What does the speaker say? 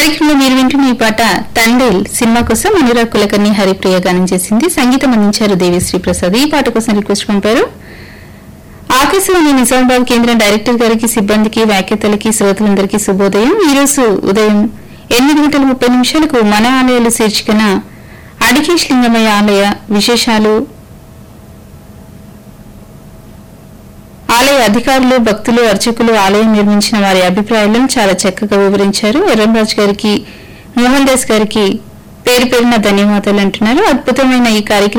కార్యక్రమంలో మీరు వింటున్న ఈ పాట తండేల్ సినిమా కోసం అనురాగ్ కులకర్ణి హరిప్రియ గానం చేసింది సంగీతం అందించారు దేవిశ్రీ ప్రసాద్ ఈ పాట కోసం రిక్వెస్ట్ పంపారు ఆకాశవాణి నిజామాబాద్ కేంద్రం డైరెక్టర్ గారికి సిబ్బందికి వ్యాఖ్యతలకి శ్రోతలందరికీ శుభోదయం ఈ రోజు ఉదయం ఎనిమిది గంటల ముప్పై నిమిషాలకు మన ఆలయాలు శీర్షికన అడికేష్ లింగమయ్య ఆలయ విశేషాలు ఆలయ అధికారులు భక్తులు అర్చకులు ఆలయం నిర్మించిన వారి అభిప్రాయాలను చాలా చక్కగా వివరించారు ఎర్రంరాజు గారికి మోహన్ దాస్ గారికి పేరు పేరున ధన్యవాదాలు అంటున్నారు అద్భుతమైన ఈ కార్యక్రమం